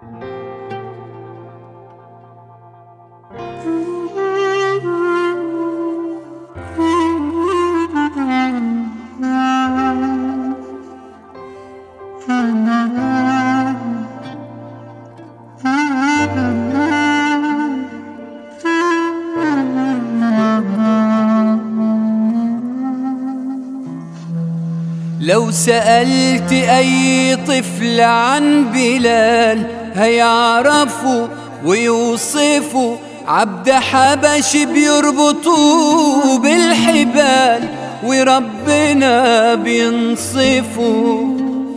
لو سألت أي طفل عن بلال هيعرفوا ويوصفوا عبد حبش بيربطوه بالحبال وربنا بينصفه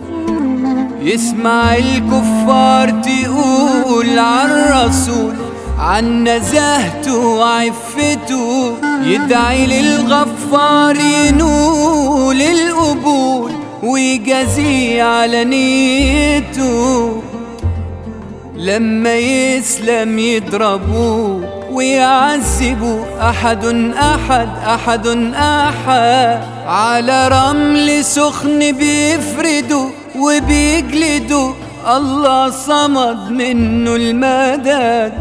يسمع الكفار تقول عالرسول عن نزاهته وعفته يدعي للغفار ينول القبول ويجازيه على نيته لما يسلم يضربوه ويعذبوا أحد أحد أحد أحد على رمل سخن بيفردوا وبيجلدوا الله صمد منه المدد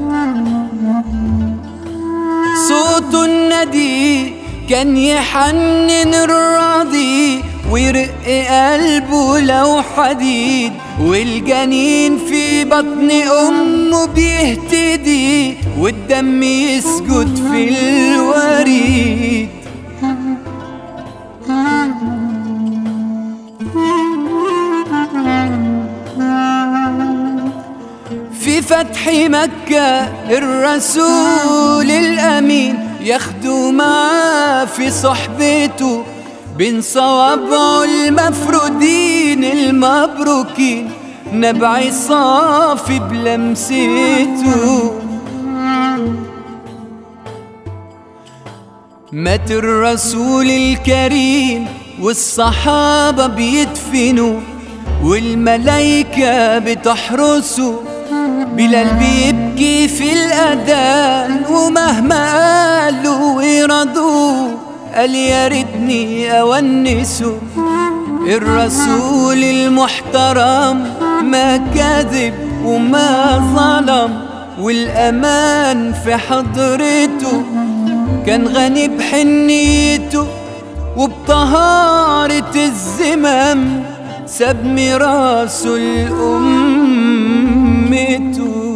صوت الندي كان يحنن الراضي ويرق قلبه لو حديد والجنين في بطن أمه بيهتدي والدم يسجد في الوريد في فتح مكة الرسول الأمين ياخدوا معاه في صحبته بين صوابعه المفرودين المبروكين نبع صافي بلمسته مات الرسول الكريم والصحابة بيدفنوا والملايكة بتحرسه بلال بيبكي في الأذان ومهما قالوا ويرضوه قال يا ريتني أونسه الرسول المحترم ما كذب وما ظلم والأمان في حضرته كان غني بحنيته وبطهارة الزمام ساب ميراثه لأمته